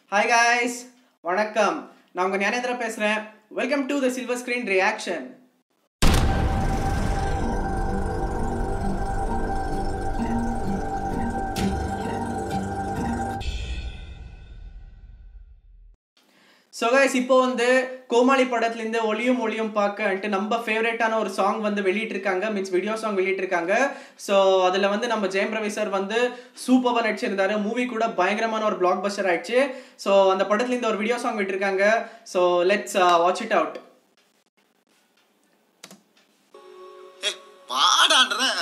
Hi guys வணக்கம் நான் உங்கள் ஞானேந்திரா பேசுகிறேன் welcome to the silver screen reaction so guys இப்போ வந்து கோமாளி படத்துலேருந்து ஒளியும் ஒளியும் பார்க்கன்ட்டு நம்ம ஃபேவரேட்டான ஒரு சாங் வந்து வெளியிட்டிருக்காங்க மீன்ஸ் வீடியோ சாங் வெளியிட்டிருக்காங்க ஸோ அதில் வந்து நம்ம ஜெயம் ரவி சார் வந்து சூப்பராக நடிச்சிருந்தாரு மூவி கூட பயங்கரமான ஒரு பிளாக் பஸ்டர் ஆயிடுச்சு ஸோ அந்த படத்துலேருந்து ஒரு வீடியோ சாங் விட்டுருக்காங்க so let's watch it out ஏய், பாடான்றேன்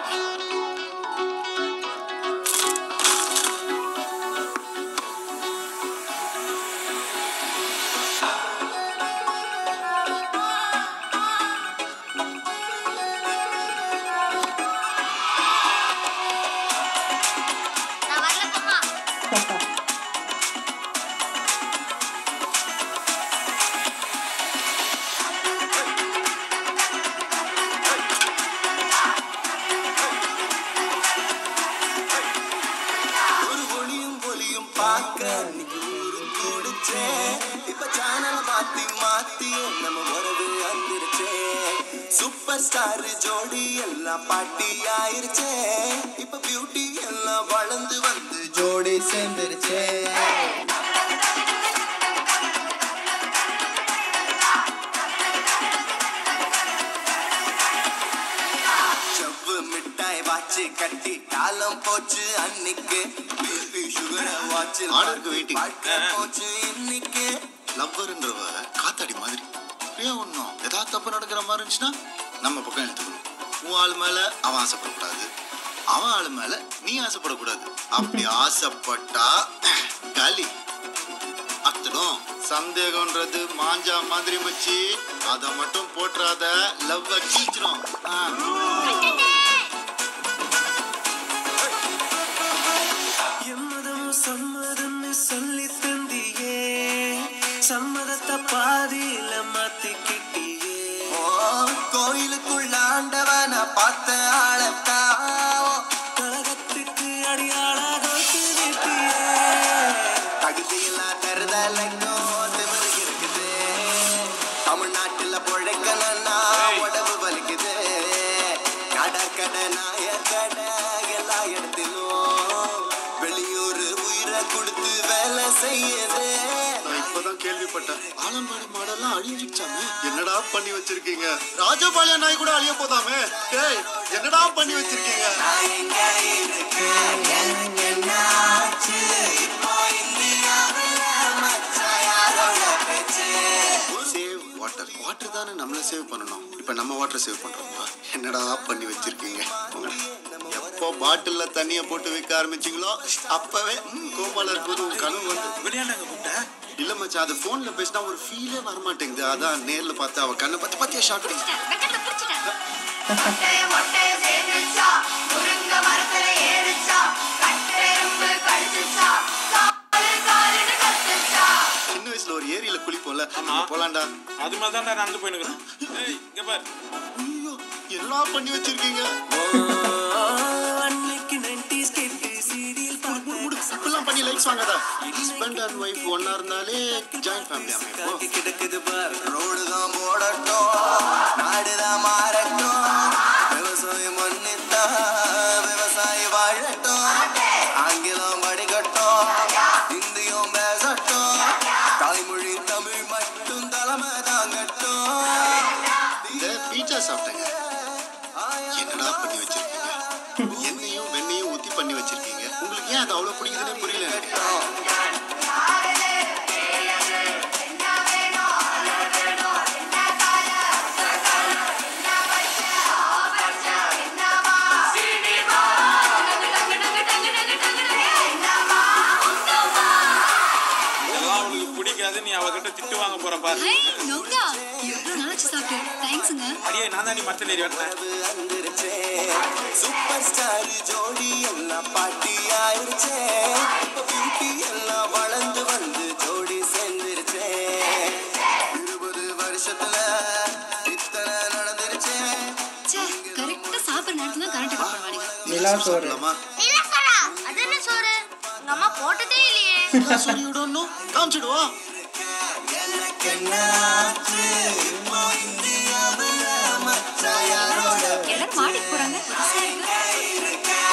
நான் வரல மாமா ஒரு ஒளியும் ஒளியும் பார்க்க அன்னைக்கு ஊரு கூடுச்சே இப்ப சேனல் மாத்தி மாத்தி நம்ம உறவு வந்துருச்சே சூப்பர் ஸ்டார் ஜோடி எல்லாம் பாட்டி ஆயிருச்சே இப்ப பியூட்டி எல்லாம் வளர்ந்து வந்து ஜோடி சேர்ந்துருச்சே செவ்வு மிட்டாய் வாச்சு கட்டி காலம் போச்சு அன்னைக்கு பிபி சுகர வாச்சு ஆர்டருக்கு waiting. வாழ்க்கை போச்சு இன்னைக்கு லவ்வர்ன்றவ காத்தாடி மாதிரி ஏன் ஒன்றும் ஏதாவது தப்பு நடக்கிற மாதிரி இருந்துச்சுன்னா நம்ம பக்கம் எடுத்துக்கணும் உன் ஆள் மேல அவன் ஆசைப்படக்கூடாது அவன் ஆள் மேல நீ ஆசைப்படக்கூடாது அப்படி ஆசைப்பட்டா காலி அத்தடும் சந்தேகம்ன்றது மாஞ்சா மாதிரி மச்சி அதை மட்டும் போட்டுறாத லவ்வ கீச்சிரும் ஆ. எம்மதம் சம்மதம்னு சொல்லி தந்தியே சம்மதத்தை பாதியில மாத்திக்கிட்டியே கோயிலுக்குள்ள ஆண்டவன பார்த்த ஆளத்தா கழகத்துக்கு அடியாள தகுதியெல்லாம் தருதலைக்கும் திமிரு இருக்குது தமிழ்நாட்டுல பொழைக்கலன்னா உடம்பு வலிக்குது கடற்கடை நாய கடை எல்லா இடத்திலும் வெளியூர் உயிரை கொடுத்து வேலை செய்யுது நான் இப்பதான் கேள்விப்பட்டேன் ஆலம்பாடி மாடெல்லாம் அழிஞ்சிச்சாமே என்னடா பண்ணி வச்சிருக்கீங்க ராஜபாளைய நாய் கூட அழிய போதாமே டேய் என்னடா பண்ணி வச்சிருக்கீங்க நான் எங்க இருக்கேன் எனக்கு என்னாச்சு இப்போ இந்தியாவுல மச்சான் யாரோட பேச்சு சேவ் வாட்டர் வாட்டர் தானே நம்மள சேவ் பண்ணணும் இப்போ நம்ம வாட்டர் சேவ் பண்றோமா என்னடா பண்ணி வச்சிருக்கீங்க போங்கடா. எப்போ பாட்டில்ல தண்ணிய போட்டு விற்க ஆரம்பிச்சீங்களோ அப்பவே ம், கோபாலர் போது உன் கனவு வந்து விளையாண்டாங்க கூப்பிட்டேன் இல்ல மச்சான் அது போன்ல பேசினா ஒரு ஃபீலே வர மாட்டேங்குது அதான் நேர்ல பார்த்து அவ கண்ணை பத்தி பத்தியா ஷாட் அடிச்சு வெக்கத்துல பிடிச்சிட்டேன் மொட்டைய மொட்டைய சேர்ந்துச்சா முருங்க மரத்துல ஏறுச்சா கட்டெரும்பு கடிச்சுச்சா காலு காலுன்னு கத்துச்சா சின்ன வயசுல ஒரு ஏரியில குளிப்போம்ல அங்க போலாம்டா அது மாதிரி தான் நடந்து போயினுக்கிறேன் ஏய் இங்க பாரு ஐயோ என்னடா பண்ணி வச்சிருக்கீங்க அன்னைக்கு நைன்டிஸ் கெட்டு சீரியல் முடு, இப்படிலாம் பண்ணி லைக்ஸ் வாங்காதா ஹஸ்பண்ட் அண்ட் ஒய்ஃப் ஒன்னா இருந்தாலே ஜாயிண்ட் ஃபேமிலி அமைப்போம் கிடக்குது பார் ரோடு தான் போடட்டும் நாடு தான் மாறட்டும் விவசாயம் மண்ணித்தா விவசாயி வாழட்டும் ஆங்கிலம் படிக்கட்டும் இந்தியும் பேசட்டும் தாய்மொழி தமிழ் மட்டும் தலைமை தாங்கட்டும் இந்த பீட்சா சாப்பிட்டேங்க என்னடா பண்ணி வச்சிருக்கீங்க எண்ணெயும் வெண்ணையும் ஊத்தி பண்ணி வச்சிருக்கீங்க உங்களுக்கு ஏன் அது அவ்வளவு பிடிக்குதுன்னே புரியல எனக்கு இதெல்லாம் அவனுக்கு பிடிக்காது நீ அவகிட்ட திட்டு வாங்க போற பாரு ஹை நோங்கா எவ்வளவு நாளாச்சு சாப்பிட்டு தேங்க்ஸுங்க அடியே நான் தான் நீ மத்த நேரி வரேன் வந்துருச்சே சூப்பர் ஸ்டார் ஜோடி எல்லாம் பாட்டி ஆயிருச்சே பியூட்டி எல்லாம் வளர்ந்து வந்து ஜோடி சேர்ந்துருச்சே இருபது வருஷத்துல இத்தனை நடந்துருச்சே ச்சே கரெக்டா சாப்பிடுற நேரத்துல தான் கரண்ட் கட் பண்ணுவானுங்க நிலா சோறு சாப்பிடலாமா இல்ல சரா அது என்ன சோறு உங்க அம்மா போட்டதே இல்லையே சூரியோடனும் காமிச்சிடுவா எல்லாரும் மாடிக்கு போறாங்க புதுசா இருக்கு.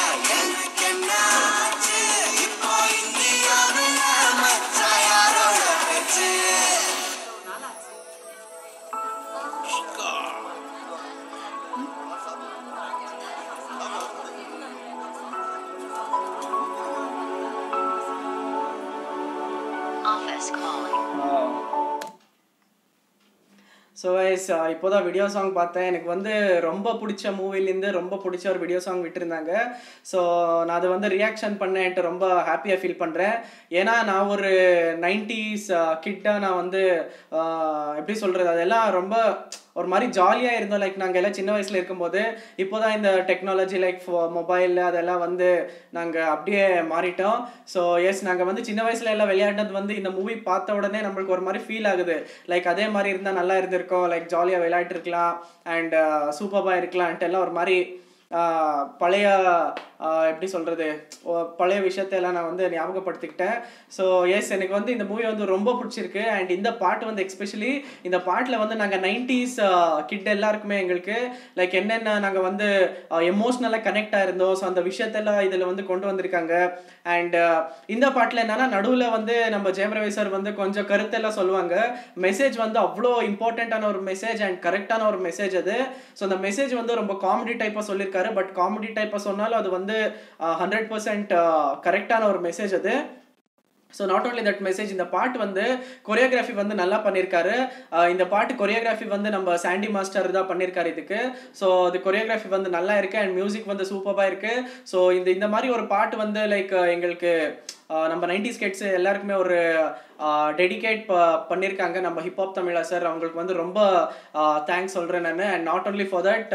ஸோ கைஸ் இப்போதான் வீடியோ சாங் பார்த்தேன் எனக்கு வந்து ரொம்ப பிடிச்ச மூவிலேருந்து ரொம்ப பிடிச்ச ஒரு வீடியோ சாங் விட்டுருந்தாங்க ஸோ நான் அதை வந்து ரியாக்ஷன் பண்ணேன்ட்டு ரொம்ப ஹாப்பியாக ஃபீல் பண்ணுறேன் ஏன்னா நான் ஒரு நைன்டிஸ் கிட்டாக நான் வந்து ஆஹ், எப்படி சொல்கிறது அதெல்லாம் ரொம்ப ஒரு மாதிரி ஜாலியாக இருந்தோம் லைக் நாங்கள் எல்லாம் சின்ன வயசில் இருக்கும்போது இப்போ தான் இந்த டெக்னாலஜி லைக் மொபைல் அதெல்லாம் வந்து நாங்கள் அப்படியே மாறிட்டோம் ஸோ எஸ் நாங்கள் வந்து சின்ன வயசுல எல்லாம் விளையாடினது வந்து இந்த மூவி பார்த்த உடனே நம்மளுக்கு ஒரு மாதிரி ஃபீல் ஆகுது லைக் அதே மாதிரி இருந்தால் நல்லா இருந்திருக்கும் லைக் ஜாலியாக விளையாட்டுருக்கலாம் அண்ட் சூப்பராக இருக்கலாம்ட்டு எல்லாம் ஒரு மாதிரி ஆஹ், பழைய ஆஹ், எப்படி சொல்கிறது பழைய விஷயத்தையெல்லாம் நான் வந்து ஞாபகப்படுத்திக்கிட்டேன் ஸோ எஸ் எனக்கு வந்து இந்த மூவி வந்து ரொம்ப பிடிச்சிருக்கு அண்ட் இந்த பாட்டு வந்து எக்ஸ்பெஷலி இந்த பாட்டில் வந்து நாங்கள் நைன்டிஸ் கிட் எல்லாருக்குமே எங்களுக்கு லைக் என்னென்ன நாங்கள் வந்து எமோஷ்னலாக கனெக்ட் ஆயிருந்தோம் ஸோ அந்த விஷயத்தெல்லாம் இதில் வந்து கொண்டு வந்திருக்காங்க அண்ட் இந்த பாட்டில் என்னன்னா நடுவில் வந்து நம்ம ஜெயம் ரவி சார் வந்து கொஞ்சம் கருத்தெல்லாம் சொல்லுவாங்க மெசேஜ் வந்து அவ்வளோ இம்பார்ட்டண்ட்டான ஒரு மெசேஜ் அண்ட் கரெக்டான ஒரு மெசேஜ் அது ஸோ அந்த மெசேஜ் வந்து ரொம்ப காமெடி டைப்பாக சொல்லியிருக்காரு பட் காமெடி டைப்பாக சொன்னாலும் அது வந்து ஹண்ட்ரட் பர்சன்ட் கரெக்டான ஒரு மெசேஜ் அது so not only that message இந்த பாட்டு வந்து கொரியோகிராஃபி வந்து நல்லா பண்ணியிருக்காரு அஹ் இந்த பாட்டு கொரியோகிராஃபி வந்து நம்ம சாண்டி மாஸ்டர் தான் பண்ணியிருக்காரு இதுக்கு ஸோ அது கொரியோகிராஃபி வந்து நல்லா இருக்கு அண்ட் மியூசிக் வந்து சூப்பராக இருக்கு ஸோ இந்த இந்த மாதிரி ஒரு பாட்டு வந்து லைக் எங்களுக்கு அஹ் நம்ம நைன்டி ஸ்கெட்ஸ் எல்லாருக்குமே ஒரு டெடிகேட் பண்ணியிருக்காங்க நம்ம ஹிப்ஹாப் தமிழா சார் அவங்களுக்கு வந்து ரொம்ப தேங்க்ஸ் சொல்கிறேன் நான் and not only for that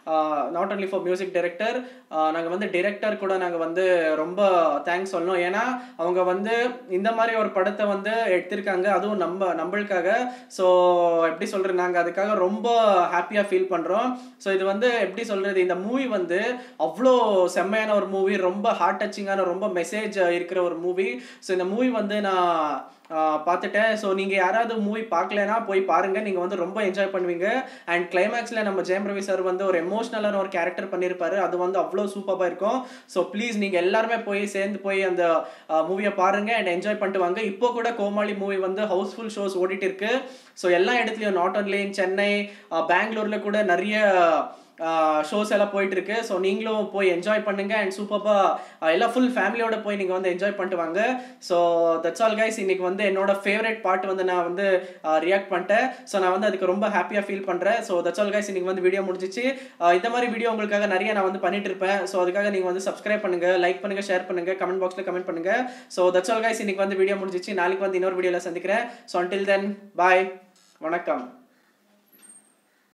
not only for music director நாங்கள் வந்து டிரெக்டர் கூட நாங்கள் வந்து ரொம்ப தேங்க்ஸ் சொல்லணும் ஏன்னா அவங்க வந்து இந்த மாதிரி ஒரு படத்தை வந்து எடுத்திருக்காங்க அதுவும் நம்ம நம்மளுக்காக ஸோ எப்படி சொல்கிறது நாங்கள் அதுக்காக ரொம்ப ஹாப்பியாக ஃபீல் பண்ணுறோம் ஸோ இது வந்து எப்படி சொல்கிறது இந்த மூவி வந்து அவ்வளோ செம்மையான ஒரு மூவி ரொம்ப ஹார்ட் டச்சிங்கான ரொம்ப மெசேஜ் இருக்கிற ஒரு மூவி ஸோ இந்த மூவி வந்து நான் ஆஹ் பார்த்துட்டேன் ஸோ நீங்கள் யாராவது மூவி பார்க்கலனா போய் பாருங்கள் நீங்கள் வந்து ரொம்ப என்ஜாய் பண்ணுவீங்க அண்ட் கிளைமேக்ஸில் நம்ம ஜெயம் ரவி சார் வந்து ஒரு எமோஷ்னலான ஒரு கேரக்டர் பண்ணியிருப்பாரு அது வந்து அவ்வளோ சூப்பராக இருக்கும் ஸோ ப்ளீஸ் நீங்கள் எல்லாருமே போய் சேர்ந்து போய் அந்த மூவியை பாருங்கள் அண்ட் என்ஜாய் பண்ணிட்டு வாங்க இப்போ கூட கோமாளி மூவி வந்து ஹவுஸ்ஃபுல் ஷோஸ் ஓடிட்டு இருக்கு ஸோ எல்லா இடத்துலையும் நாட் ஒன்லி இன் சென்னை பெங்களூரில் கூட நிறைய ஷோஸ் எல்லாம் போயிட்டு இருக்கு ஸோ நீங்களும் போய் என்ஜாய் பண்ணுங்க அண்ட் சூப்பராக எல்லாம் ஃபுல் ஃபேமிலியோட போய் நீங்கள் வந்து என்ஜாய் பண்ணிட்டு வாங்க ஸோ தட்ஸ் ஆல் கைஸ் இன்னைக்கு வந்து என்னோட ஃபேவரட் பாட்டு வந்து நான் வந்து ரியாக்ட் பண்ணிட்டேன் ஸோ நான் வந்து அதுக்கு ரொம்ப ஹாப்பியாக ஃபீல் பண்ணுறேன் ஸோ தட்ஸ் ஆல் கைஸ் இன்னைக்கு வந்து வீடியோ முடிஞ்சிச்சு அஹ் இந்த மாதிரி வீடியோ உங்களுக்காக நிறைய நான் வந்து பண்ணிட்டு இருப்பேன் ஸோ அதுக்காக நீங்கள் வந்து சப்ஸ்கிரைப் பண்ணுங்க லைக் பண்ணுங்க ஷேர் பண்ணுங்க கமெண்ட் பாக்ஸில் கமெண்ட் பண்ணுங்க ஸோ தட்ஸ் ஆல் கைஸ் இன்னைக்கு வந்து வீடியோ முடிஞ்சிச்சு நாளைக்கு வந்து இன்னொரு வீடியோவில் சந்திக்கிறேன் ஸோ until தென் பாய் வணக்கம்